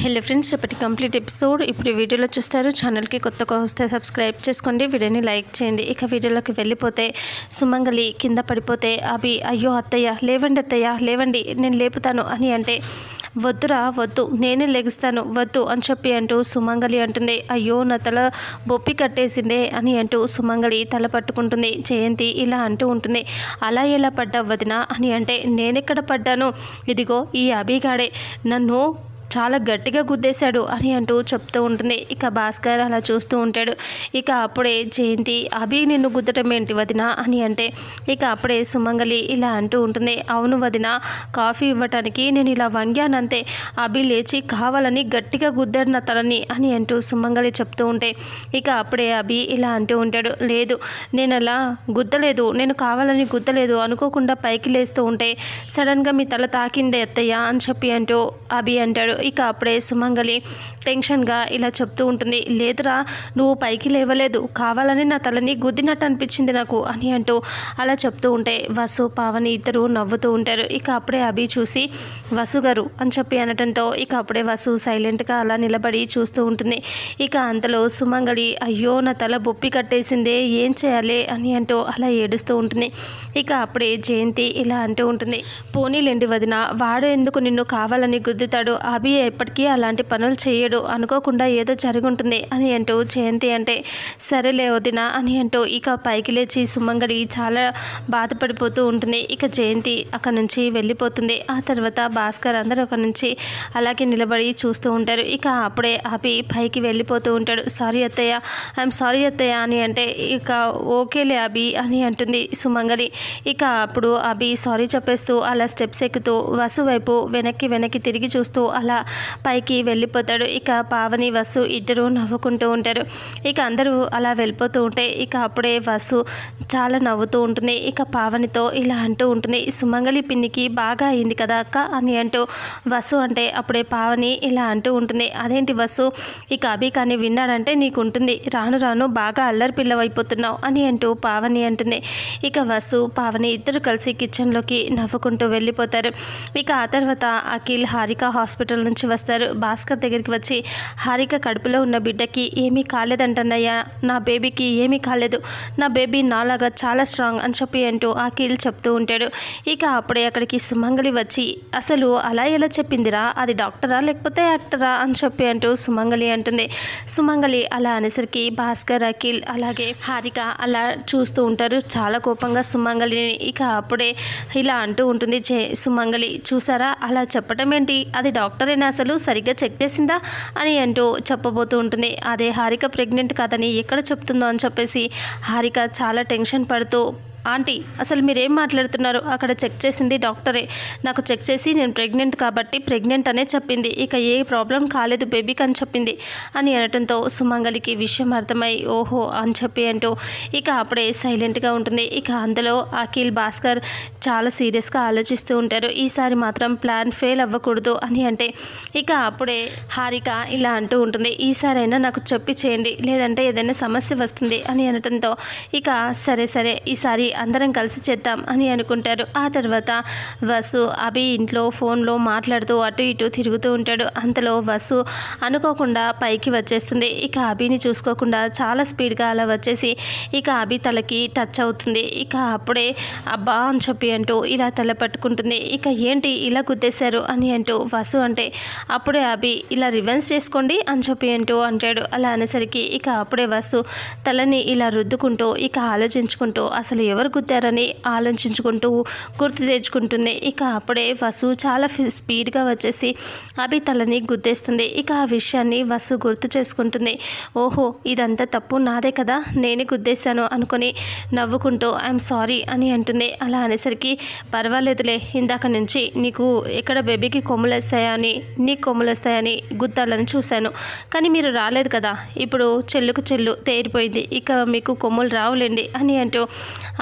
hello friends రేపటి complete episode ఇప్పుడు ఈ వీడియోలో చూస్తారు ఛానల్కి కొత్తగా వస్తే సబ్స్క్రైబ్ చేసుకోండి వీడియోని లైక్ చేయండి ఇక వీడియోలోకి వెళ్ళిపోతే సుమంగలి కింద పడిపోతే అభి అయ్యో అత్తయ్య లేవండి అత్తయ్య లేవండి నేను లేపుతాను అని అంటే వద్దురా వద్దు నేనే లెగిస్తాను వద్దు అని చెప్పి అంటూ సుమంగలి అంటుంది అయ్యో నా తల బొప్పి కట్టేసిందే అని అంటూ సుమంగలి తల పట్టుకుంటుంది జయంతి ఇలా అంటూ ఉంటుంది అలా ఎలా పడ్డా వదినా అని అంటే నేనెక్కడ పడ్డాను ఇదిగో ఈ అభిగాడే నన్ను చాలా గట్టిగా గుద్దేశాడు అని అంటూ చెప్తూ ఉంటుంది ఇక భాస్కర్ అలా చూస్తూ ఉంటాడు ఇక అప్పుడే జయంతి అభి నిన్ను గుద్దటం ఏంటి వదిన అని అంటే ఇక అప్పుడే సుమంగలి ఇలా అంటూ ఉంటుంది అవును వదిన కాఫీ ఇవ్వటానికి నేను ఇలా వంగానంతే అభి లేచి కావాలని గట్టిగా గుద్దాడు నా తలని అని అంటూ సుమంగలి చెప్తూ ఉంటే ఇక అప్పుడే అభి ఇలా అంటూ ఉంటాడు లేదు నేను అలా గుద్దలేదు నేను కావాలని గుద్దలేదు అనుకోకుండా పైకి లేస్తూ ఉంటే సడన్గా మీ తల తాకిందే అత్తయ్య అని చెప్పి అంటూ అభి అంటాడు ఇక అప్పుడే సుమంగలి టెన్షన్గా ఇలా చెప్తూ ఉంటుంది లేదురా నువ్వు పైకి లేవలేదు కావాలని నా తలని గుద్దినట్టు అనిపించింది నాకు అని అంటూ అలా చెప్తూ ఉంటే వసు పావని ఇద్దరు నవ్వుతూ ఉంటారు ఇక అప్పుడే అభి చూసి వసు గారు అని చెప్పి అనటంతో ఇక అప్పుడే వసు సైలెంట్గా అలా నిలబడి చూస్తూ ఉంటుంది ఇక అంతలో సుమంగలి అయ్యో నా తల బొప్పి కట్టేసిందే ఏం చేయాలి అని అంటూ అలా ఏడుస్తూ ఉంటుంది ఇక అప్పుడే జయంతి ఇలా అంటూ ఉంటుంది పోనీలేండి వదిన వాడు ఎందుకు నిన్ను కావాలని గుద్దుతాడు అభి ఎప్పటికీ అలాంటి పనులు చేయడు అనుకోకుండా ఏదో జరుగుంటుంది అని అంటూ జయంతి అంటే సరేలే వదిన అని అంటూ ఇక పైకి లేచి సుమంగలి చాలా బాధపడిపోతూ ఉంటుంది ఇక జయంతి అక్కడ నుంచి వెళ్ళిపోతుంది ఆ తర్వాత భాస్కర్ అందరూ అక్కడ నుంచి అలాగే నిలబడి చూస్తూ ఉంటారు ఇక అప్పుడే అభి పైకి వెళ్ళిపోతూ ఉంటాడు సారీ అత్తయ్య ఐఎమ్ సారీ అత్తయ్య అని అంటే ఇక ఓకేలే అభి అని అంటుంది సుమంగలి ఇక అప్పుడు అభి సారీ చెప్పేస్తూ అలా స్టెప్స్ ఎక్కుతూ వసు వైపు వెనక్కి వెనక్కి తిరిగి చూస్తూ అలా పైకి వెళ్ళిపోతాడు ఇక పావని వసు ఇద్దరు నవ్వుకుంటూ ఉంటారు ఇక అందరూ అలా వెళ్ళిపోతూ ఉంటే ఇక అప్పుడే వసు చాలా నవ్వుతూ ఉంటుంది ఇక పావనితో ఇలా అంటూ ఉంటుంది సుమంగలి పిన్నికి బాగా అయింది కదా అక్క అని అంటూ వసు అంటే అప్పుడే పావని ఇలా అంటూ ఉంటుంది అదేంటి వసు ఇక అభి కానీ విన్నాడంటే నీకు ఉంటుంది రాను రాను బాగా అల్లరి పిల్లవైపోతున్నావు అని అంటూ పావని అంటుంది ఇక వసు పావని ఇద్దరు కలిసి కిచెన్లోకి నవ్వుకుంటూ వెళ్ళిపోతారు ఇక ఆ తర్వాత అఖిల్ హారిక హాస్పిటల్ నుంచి వస్తారు భాస్కర్ దగ్గరికి వచ్చి హారిక కడుపులో ఉన్న బిడ్డకి ఏమీ కాలేదంటన్నయ్యా నా బేబీకి ఏమీ కాలేదు నా బేబీ నాలాగా చాలా స్ట్రాంగ్ అని చెప్పి అంటూ అఖిల్ చెప్తూ ఉంటాడు ఇక అప్పుడే అక్కడికి సుమంగలి వచ్చి అసలు అలా ఎలా చెప్పిందిరా అది డాక్టరా లేకపోతే యాక్టరా అని చెప్పి అంటూ సుమంగలి అంటుంది సుమంగలి అలా అనేసరికి భాస్కర్ అఖిల్ అలాగే హారిక అలా చూస్తూ ఉంటారు చాలా కోపంగా సుమంగలిని ఇక అప్పుడే ఇలా అంటూ ఉంటుంది జే సుమంగలి చూసారా అలా చెప్పటం ఏంటి అది డాక్టరేనా అసలు సరిగ్గా చెక్ చేసిందా అని అంటూ చెప్పబోతూ ఉంటుంది అదే హారిక ప్రెగ్నెంట్ కాదని ఎక్కడ చెప్తుందో అని చెప్పేసి హారిక చాలా టెన్షన్ పడుతూ ఆంటీ అసలు మీరేం మాట్లాడుతున్నారు అక్కడ చెక్ చేసింది డాక్టరే నాకు చెక్ చేసి నేను ప్రెగ్నెంట్ కాబట్టి ప్రెగ్నెంట్ అనే చెప్పింది ఇక ఏ ప్రాబ్లం కాలేదు బేబీకి అని చెప్పింది అని అనటంతో సుమంగలికి విషయం అర్థమై ఓహో అని చెప్పి అంటూ ఇక అప్పుడే సైలెంట్గా ఉంటుంది ఇక అందులో అఖిల్ భాస్కర్ చాలా సీరియస్గా ఆలోచిస్తూ ఉంటారు ఈసారి మాత్రం ప్లాన్ ఫెయిల్ అవ్వకూడదు అని అంటే ఇక అప్పుడే హారిక ఇలా అంటూ ఉంటుంది ఈసారైనా నాకు చెప్పి చేయండి లేదంటే ఏదైనా సమస్య వస్తుంది అని అనటంతో ఇక సరే సరే ఈసారి అందరం కలిసి చేద్దాం అని అనుకుంటారు ఆ తర్వాత వసు అభి ఇంట్లో ఫోన్లో మాట్లాడుతూ అటు ఇటు తిరుగుతూ ఉంటాడు అంతలో వసు అనుకోకుండా పైకి వచ్చేస్తుంది ఇక అభిని చూసుకోకుండా చాలా స్పీడ్గా అలా వచ్చేసి ఇక అభి తలకి టచ్ అవుతుంది ఇక అప్పుడే అబ్బా అని చెప్పి అంటూ ఇలా తల పట్టుకుంటుంది ఇక ఏంటి ఇలా గుద్దేశారు అని అంటూ వసు అంటే అప్పుడే అభి ఇలా రివెన్స్ చేసుకోండి అని చెప్పి అంటూ అంటాడు అలా అనేసరికి ఇక అప్పుడే వసు తలని ఇలా రుద్దుకుంటూ ఇక ఆలోచించుకుంటూ అసలు ఎవరు గుద్దారని ఆలోచించుకుంటూ గుర్తు తెచ్చుకుంటుంది ఇక అప్పుడే వసు చాలా ఫి- స్పీడ్గా వచ్చేసి అభి తలని గుద్దేస్తుంది ఇక ఆ విషయాన్ని వసు గుర్తు చేసుకుంటుంది ఓహో ఇదంతా తప్పు నాదే కదా నేనే గుద్దేశాను అనుకొని నవ్వుకుంటూ ఐఎమ్ సారీ అని అంటుంది అలా అనేసరికి పర్వాలేదులే ఇందాక నుంచి నీకు ఎక్కడ బేబీకి కొమ్ములు వస్తాయా అని నీకు కొమ్ములు వస్తాయని గుద్దాలని చూశాను కానీ మీరు రాలేదు కదా ఇప్పుడు చెల్లుకు చెల్లు తేరిపోయింది ఇక మీకు కొమ్ములు రావులేండి అని అంటూ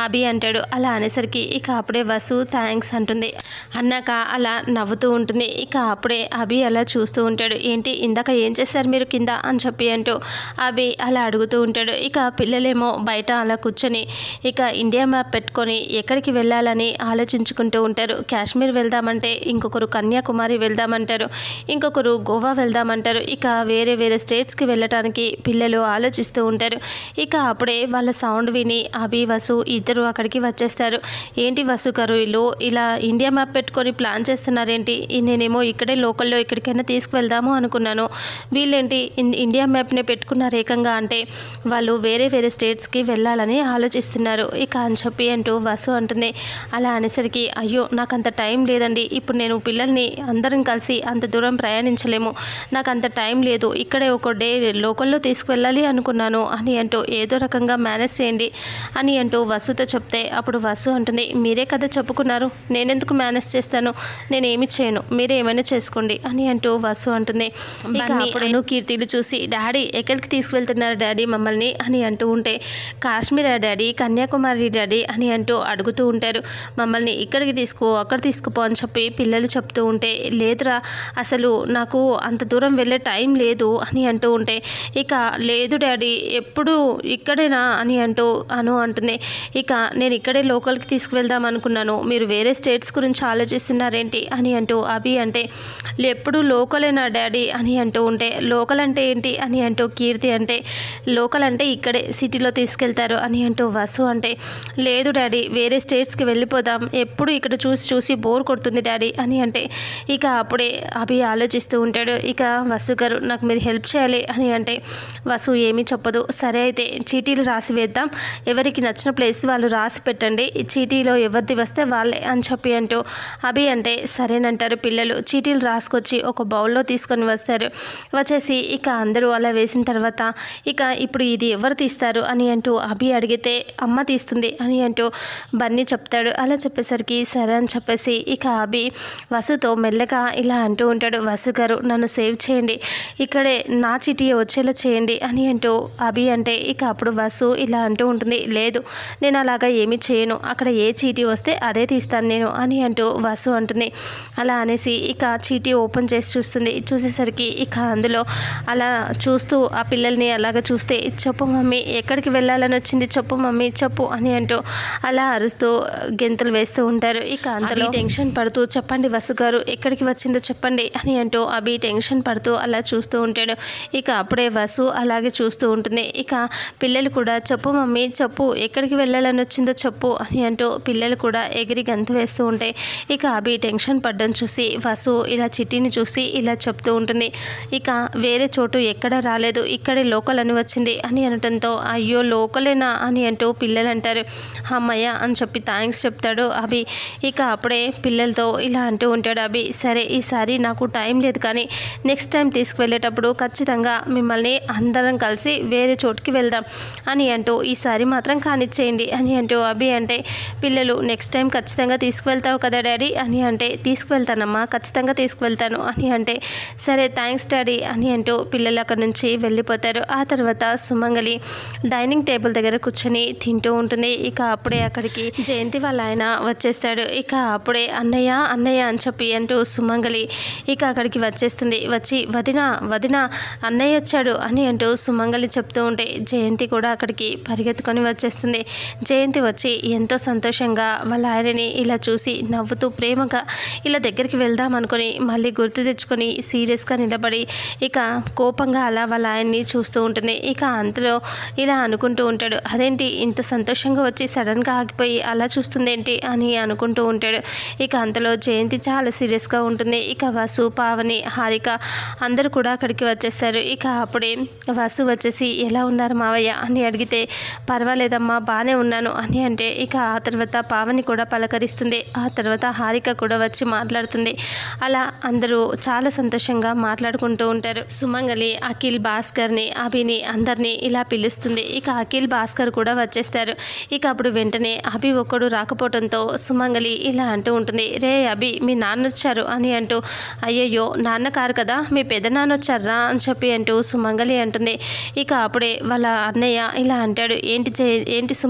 అభి అంటాడు అలా అనేసరికి ఇక అప్పుడే వసు థ్యాంక్స్ అంటుంది అన్నాక అలా నవ్వుతూ ఉంటుంది ఇక అప్పుడే అభి అలా చూస్తూ ఉంటాడు ఏంటి ఇందాక ఏం చేశారు మీరు కింద అని చెప్పి అంటూ అభి అలా అడుగుతూ ఉంటాడు ఇక పిల్లలేమో బయట అలా కూర్చొని ఇక ఇండియా మ్యాప్ పెట్టుకొని ఎక్కడికి వెళ్ళాలని ఆలోచించుకుంటూ ఉంటారు కాశ్మీర్ వెళ్దామంటే ఇంకొకరు కన్యాకుమారి వెళ్దామంటారు ఇంకొకరు గోవా వెళ్దామంటారు ఇక వేరే వేరే స్టేట్స్కి వెళ్ళటానికి పిల్లలు ఆలోచిస్తూ ఉంటారు ఇక అప్పుడే వాళ్ళ సౌండ్ విని అభి వసు ఇద్దరు అక్కడికి వచ్చేస్తారు ఏంటి వసు గారు వీళ్ళు ఇలా ఇండియా మ్యాప్ పెట్టుకొని ప్లాన్ చేస్తున్నారేంటి నేనేమో ఇక్కడే లోకల్లో ఎక్కడికైనా తీసుకువెళ్దాము అనుకున్నాను వీళ్ళేంటి ఇన్- ఇండియా మ్యాప్నే పెట్టుకున్నారు ఏకంగా అంటే వాళ్ళు వేరే వేరే స్టేట్స్కి వెళ్ళాలని ఆలోచిస్తున్నారు ఇక అని చెప్పి అంటూ వసు అంటుంది అలా అనేసరికి అయ్యో నాకు అంత టైం లేదండి ఇప్పుడు నేను పిల్లల్ని అందరం కలిసి అంత దూరం ప్రయాణించలేము నాకు అంత టైం లేదు ఇక్కడే ఒక డే లోకల్లో తీసుకువెళ్ళాలి అనుకున్నాను అని అంటూ ఏదో రకంగా మేనేజ్ చేయండి అని అంటూ వసుతో చెప్తే అప్పుడు వసు అంటుంది మీరే కదా చెప్పుకున్నారు నేనెందుకు మేనేజ్ చేస్తాను నేనేమి చేయను మీరే ఏమైనా చేసుకోండి అని అంటూ వసు అంటుంది ఇక అప్పుడు కీర్తిలు చూసి డాడీ ఎక్కడికి తీసుకువెళ్తున్నారు డాడీ మమ్మల్ని అని అంటూ ఉంటే కాశ్మీరా డాడీ కన్యాకుమారి డాడీ అని అంటూ అడుగుతూ ఉంటారు మమ్మల్ని ఇక్కడికి తీసుకో అక్కడ తీసుకుపో అని చెప్పి పిల్లలు చెప్తూ ఉంటే లేదురా అసలు నాకు అంత దూరం వెళ్ళే టైం లేదు అని అంటూ ఉంటే ఇక లేదు డాడీ ఎప్పుడు ఇక్కడేనా అని అంటూ అను అంటుంది ఇక నేను ఇక్కడే లోకల్కి తీసుకువెళ్దాం అనుకున్నాను మీరు వేరే స్టేట్స్ గురించి ఆలోచిస్తున్నారేంటి అని అంటూ అభి అంటే ఎప్పుడు లోకలేనా డాడీ అని అంటూ ఉంటే లోకల్ అంటే ఏంటి అని అంటూ కీర్తి అంటే లోకల్ అంటే ఇక్కడే సిటీలో తీసుకెళ్తారు అని అంటూ వసు అంటే లేదు డాడీ వేరే స్టేట్స్కి వెళ్ళిపోదాం ఎప్పుడు ఇక్కడ చూసి చూసి బోర్ కొడుతుంది డాడీ అని అంటే ఇక అప్పుడే అభి ఆలోచిస్తూ ఉంటాడు ఇక వసు గారు నాకు మీరు హెల్ప్ చేయాలి అని అంటే వసు ఏమీ చెప్పదు సరే అయితే చీటీలు రాసి వేద్దాం ఎవరికి నచ్చిన ప్లేస్ వాళ్ళు రాసి పెట్టండి ఈ చీటీలో ఎవరిది వస్తే వాళ్ళే అని చెప్పి అంటూ అభి అంటే సరేనంటారు పిల్లలు చీటీలు రాసుకొచ్చి ఒక బౌల్లో తీసుకొని వస్తారు వచ్చేసి ఇక అందరూ అలా వేసిన తర్వాత ఇక ఇప్పుడు ఇది ఎవరు తీస్తారు అని అంటూ అభి అడిగితే అమ్మ తీస్తుంది అని అంటూ బన్నీ చెప్తాడు అలా చెప్పేసరికి సరే అని చెప్పేసి ఇక అభి వసుతో మెల్లగా ఇలా అంటూ ఉంటాడు వసు గారు నన్ను సేవ్ చేయండి ఇక్కడే నా చీటీ వచ్చేలా చేయండి అని అంటూ అభి అంటే ఇక అప్పుడు వసు ఇలా అంటూ ఉంటుంది లేదు నేను అలాగా ఏమీ చేయను అక్కడ ఏ చీటీ వస్తే అదే తీస్తాను నేను అని అంటూ వసు అంటుంది అలా అనేసి ఇక చీటీ ఓపెన్ చేసి చూస్తుంది చూసేసరికి ఇక అందులో అలా చూస్తూ ఆ పిల్లల్ని అలాగ చూస్తే చెప్పు మమ్మీ ఎక్కడికి వెళ్ళాలని వచ్చింది చెప్పు మమ్మీ చెప్పు అని అంటూ అలా అరుస్తూ గెంతులు వేస్తూ ఉంటారు ఇక అంతలో టెన్షన్ పడుతూ చెప్పండి వసు గారు ఎక్కడికి వచ్చిందో చెప్పండి అని అంటూ అభి టెన్షన్ పడుతూ అలా చూస్తూ ఉంటాడు ఇక అప్పుడే వసు అలాగే చూస్తూ ఉంటుంది ఇక పిల్లలు కూడా చెప్పు మమ్మీ చెప్పు ఎక్కడికి వెళ్ళాలని వచ్చిందో చెప్పు అని అంటూ పిల్లలు కూడా ఎగిరి గంతు వేస్తూ ఉంటాయి ఇక అభి టెన్షన్ పడ్డం చూసి వసు ఇలా చిట్టిని చూసి ఇలా చెప్తూ ఉంటుంది ఇక వేరే చోటు ఎక్కడ రాలేదు ఇక్కడే లోకల్ అని వచ్చింది అని అనటంతో అయ్యో లోకలేనా అని అంటూ పిల్లలు అంటారు అమ్మయ్య అని చెప్పి థ్యాంక్స్ చెప్తాడు అభి ఇక అప్పుడే పిల్లలతో ఇలా అంటూ ఉంటాడు అభి సరే ఈసారి నాకు టైం లేదు కానీ నెక్స్ట్ టైం తీసుకువెళ్ళేటప్పుడు ఖచ్చితంగా మిమ్మల్ని అందరం కలిసి వేరే చోటుకి వెళ్దాం అని అంటూ ఈసారి మాత్రం కానిచ్చేయండి అని అంటూ అభి అంటే పిల్లలు నెక్స్ట్ టైం ఖచ్చితంగా తీసుకువెళ్తావు కదా డాడీ అని అంటే తీసుకువెళ్తానమ్మా ఖచ్చితంగా తీసుకువెళ్తాను అని అంటే సరే థ్యాంక్స్ డాడీ అని అంటూ పిల్లలు అక్కడి నుంచి వెళ్ళిపోతారు ఆ తర్వాత సుమంగలి డైనింగ్ టేబుల్ దగ్గర కూర్చొని తింటూ ఉంటుంది ఇక అప్పుడే అక్కడికి జయంతి వాళ్ళ ఆయన వచ్చేస్తాడు ఇక అప్పుడే అన్నయ్య అన్నయ్య అని చెప్పి అంటూ సుమంగలి ఇక అక్కడికి వచ్చేస్తుంది వచ్చి వదిన వదిన అన్నయ్య వచ్చాడు అని అంటూ సుమంగలి చెప్తూ ఉంటే జయంతి కూడా అక్కడికి పరిగెత్తుకొని వచ్చేస్తుంది జయంతి వచ్చి ఎంతో సంతోషంగా వాళ్ళ ఆయనని ఇలా చూసి నవ్వుతూ ప్రేమగా ఇలా దగ్గరికి వెళ్దాం అనుకొని మళ్ళీ గుర్తు తెచ్చుకొని సీరియస్గా నిలబడి ఇక కోపంగా అలా వాళ్ళ ఆయన్ని చూస్తూ ఉంటుంది ఇక అంతలో ఇలా అనుకుంటూ ఉంటాడు అదేంటి ఇంత సంతోషంగా వచ్చి సడన్గా ఆగిపోయి అలా చూస్తుంది ఏంటి అని అనుకుంటూ ఉంటాడు ఇక అంతలో జయంతి చాలా సీరియస్గా ఉంటుంది ఇక వసు పావని హారిక అందరూ కూడా అక్కడికి వచ్చేస్తారు ఇక అప్పుడే వసు వచ్చేసి ఎలా ఉన్నారు మావయ్య అని అడిగితే పర్వాలేదమ్మా బాగానే ఉన్నాను అని అంటే ఇక ఆ తర్వాత పావని కూడా పలకరిస్తుంది ఆ తర్వాత హారిక కూడా వచ్చి మాట్లాడుతుంది అలా అందరూ చాలా సంతోషంగా మాట్లాడుకుంటూ ఉంటారు సుమంగలి అఖిల్ భాస్కర్ని అభిని అందరినీ ఇలా పిలుస్తుంది ఇక అఖిల్ భాస్కర్ కూడా వచ్చేస్తారు ఇక అప్పుడు వెంటనే అభి ఒక్కడు రాకపోవడంతో సుమంగలి ఇలా అంటూ ఉంటుంది రే అభి మీ నాన్న వచ్చారు అని అంటూ అయ్యయ్యో నాన్న కారు కదా మీ పెద్ద నాన్న వచ్చారా అని చెప్పి అంటూ సుమంగలి అంటుంది ఇక అప్పుడే వాళ్ళ అన్నయ్య ఇలా అంటాడు ఏంటి చే ఏంటి సుమంగలి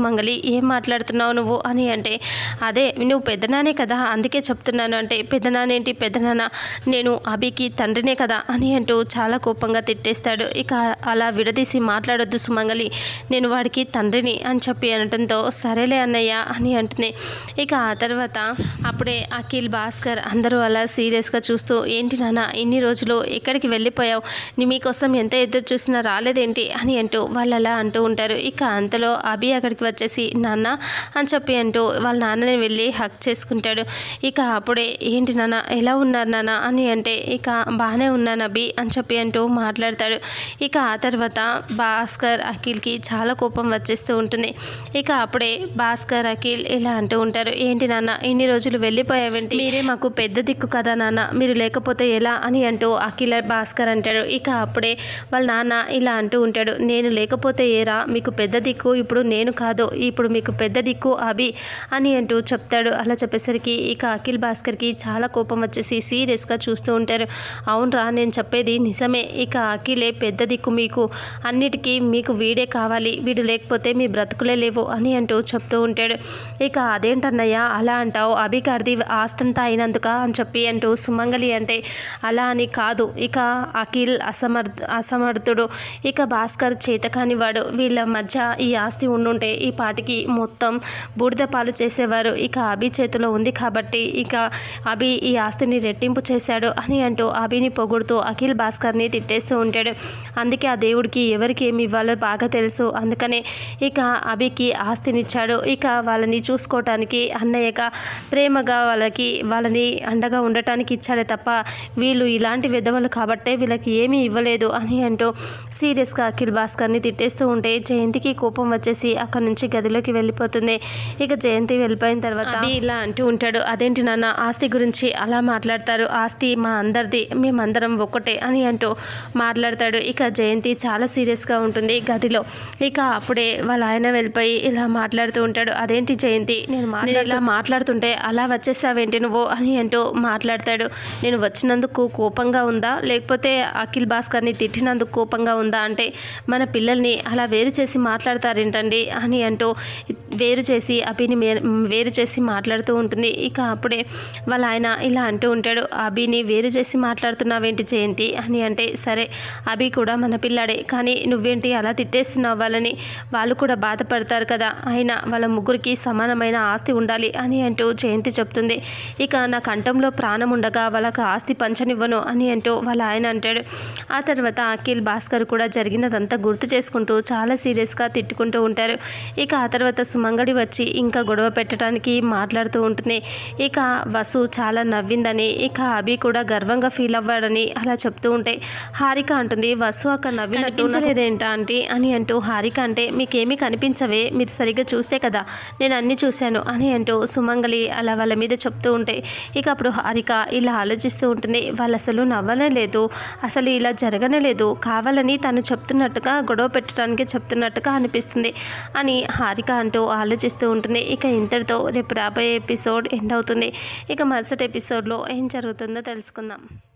ఏం మాట్లాడుతున్నావు నువ్వు అని అంటే అదే నువ్వు పెద్దనానే కదా అందుకే చెప్తున్నాను అంటే పెద్దనానేంటి పెద్దనాన్న నేను అభికి తండ్రినే కదా అని అంటూ చాలా కోపంగా తిట్టేస్తాడు ఇక అలా విడదీసి మాట్లాడొద్దు సుమంగలి నేను వాడికి తండ్రిని అని చెప్పి అనటంతో సరేలే అన్నయ్య అని అంటుంది ఇక ఆ తర్వాత అప్పుడే అఖిల్ భాస్కర్ అందరూ అలా సీరియస్గా చూస్తూ ఏంటి నాన్న ఇన్ని రోజులు ఎక్కడికి వెళ్ళిపోయావు నీ మీకోసం ఎంత ఎదురు చూసినా రాలేదేంటి అని అంటూ వాళ్ళు అలా అంటూ ఉంటారు ఇక అంతలో అభి అక్కడికి వచ్చేసి నాన్న అని చెప్పి అంటూ వాళ్ళ నాన్నని వెళ్ళి హక్ చేసుకుంటాడు ఇక అప్పుడే ఏంటి నాన్న ఎలా ఉన్నారు నాన్న అని అంటే ఇక బాగానే ఉన్నాను అభి అని చెప్పి అంటూ మాట్లాడతాడు ఇక ఆ తర్వాత భాస్కర్ అఖిల్కి చాలా కోపం వచ్చేస్తూ ఉంటుంది ఇక అప్పుడే భాస్కర్ అఖిల్ ఇలా అంటూ ఉంటారు ఏంటి నాన్న ఇన్ని రోజులు వెళ్ళిపోయావేంటి మీరే మాకు పెద్ద దిక్కు కదా నాన్న మీరు లేకపోతే ఎలా అని అంటూ అఖిల భాస్కర్ అంటాడు ఇక అప్పుడే వాళ్ళ నాన్న ఇలా అంటూ ఉంటాడు నేను లేకపోతే ఏరా మీకు పెద్ద దిక్కు ఇప్పుడు నేను కాదు ఇప్పుడు మీకు పెద్ద దిక్కు అభి అని అంటూ చెప్తాడు అలా చెప్పేసరికి ఇక అఖిల్ భాస్కర్కి చాలా కోపం వచ్చేసి సీరియస్గా చూస్తూ ఉంటారు అవునరా నేను చెప్పేది నిజమే ఇక అఖిలే పెద్ద దిక్కు మీకు అన్నిటికీ మీకు వీడే కావాలి వీడు లేకపోతే మీ బ్రతుకులే లేవు అని అంటూ చెప్తూ ఉంటాడు ఇక అదేంటన్నయ్య అలా అంటావు అభిగారిది ఆస్తంతా అయినందుక అని చెప్పి అంటూ సుమంగలి అంటే అలా అని కాదు ఇక అఖిల్ అసమర్థ అసమర్థుడు ఇక భాస్కర్ చేతకాని వాడు వీళ్ళ మధ్య ఈ ఆస్తి ఉండుంటే ఈ పాటికి మొత్తం బూడిద పాలు చేసేవారు ఇక అభి చేతిలో ఉంది కాబట్టి ఇక అభి ఈ ఆస్తిని రెట్టింపు చేశాడు అని అంటూ అభిని పొగుడుతూ అఖిల్ భాస్కర్ని తిట్టేస్తూ ఉంటాడు అందుకే ఆ దేవుడికి ఎవరికి ఏమి ఇవ్వాలో బాగా తెలుసు అందుకనే ఇక అభికి ఆస్తినిచ్చాడు ఇక వాళ్ళని చూసుకోవటానికి అన్నయ్యగా ప్రేమగా వాళ్ళకి వాళ్ళని అండగా ఉండటానికి ఇచ్చాడే తప్ప వీళ్ళు ఇలాంటి విధవలు కాబట్టే వీళ్ళకి ఏమీ ఇవ్వలేదు అని అంటూ సీరియస్గా అఖిల్ భాస్కర్ని తిట్టేస్తూ ఉంటే జయంతికి కోపం వచ్చేసి అక్కడ నుంచి గదిలోకి వెళ్ళిపోతుంది ఇక జయంతి వెళ్ళిపోయిన తర్వాత అభి ఇలా అంటూ ఉంటాడు అదేంటి నాన్న ఆస్తి గురించి అలా మాట్లాడతారు ఆస్తి మా అందరిది మేమందరం ఒక్కటే అని అంటూ మాట్లాడతాడు ఇక జయంతి చాలా సీరియస్గా ఉంటుంది గదిలో ఇక అప్పుడే వాళ్ళ ఆయన వెళ్ళిపోయి ఇలా మాట్లాడుతూ ఉంటాడు అదేంటి జయంతి నేను మాట్లాడు ఇలా మాట్లాడుతుంటే అలా వచ్చేసావేంటి నువ్వు అని అంటూ మాట్లాడతాడు నేను వచ్చినందుకు కోపంగా ఉందా లేకపోతే అఖిల్ భాస్కర్ని తిట్టినందుకు కోపంగా ఉందా అంటే మన పిల్లల్ని అలా వేరు చేసి మాట్లాడతారేంటండి అని అంటూ వేరు చేసి అభిని మే- వేరు చేసి మాట్లాడుతూ ఉంటుంది ఇక అప్పుడే వాళ్ళ ఆయన ఇలా అంటూ ఉంటాడు అభిని వేరు చేసి మాట్లాడుతున్నావేంటి జయంతి అని అంటే సరే అభి కూడా మన పిల్లాడే కానీ నువ్వేంటి అలా తిట్టేస్తున్నావు వాళ్ళని వాళ్ళు కూడా బాధపడతారు కదా అయినా వాళ్ళ ముగ్గురికి సమానమైన ఆస్తి ఉండాలి అని అంటూ జయంతి చెప్తుంది ఇక నా కంఠంలో ప్రాణం ఉండగా వాళ్ళకి ఆస్తి పంచనివ్వను అని అంటూ వాళ్ళ ఆయన అంటాడు ఆ తర్వాత అఖిల్ భాస్కర్ కూడా జరిగినదంతా గుర్తు చేసుకుంటూ చాలా సీరియస్గా తిట్టుకుంటూ ఉంటారు ఇక ఆ తర్వాత సుమంగడి వచ్చి ఇంకా గొడవ పెట్టడానికి మాట్లాడుతూ ఉంటుంది ఇక వసు చాలా నవ్విందని ఇక అభి కూడా గర్వంగా ఫీల్ అవ్వాడని అలా చెప్తూ ఉంటే హారిక అంటుంది వసు అక్కడ నవ్వినట్టు కనిపించలేదేంటా ఆంటీ అని అంటూ హారిక అంటే మీకేమీ కనిపించవే మీరు సరిగ్గా చూస్తే కదా నేను అన్ని చూశాను అని అంటూ సుమంగలి అలా వాళ్ళ మీద చెప్తూ ఉంటే ఇక అప్పుడు హారిక ఇలా ఆలోచిస్తూ ఉంటుంది వాళ్ళు అసలు నవ్వనే లేదు అసలు ఇలా జరగనే లేదు కావాలని తను చెప్తున్నట్టుగా గొడవ పెట్టడానికి చెప్తున్నట్టుగా అనిపిస్తుంది అని హారిక అంటూ ఆలోచిస్తూ ఉంటుంది ఇక ఇంతటితో రేపు రాబోయే ఎపిసోడ్ ఎండ్ అవుతుంది ఇక మరుసటి ఎపిసోడ్లో ఏం జరుగుతుందో తెలుసుకుందాం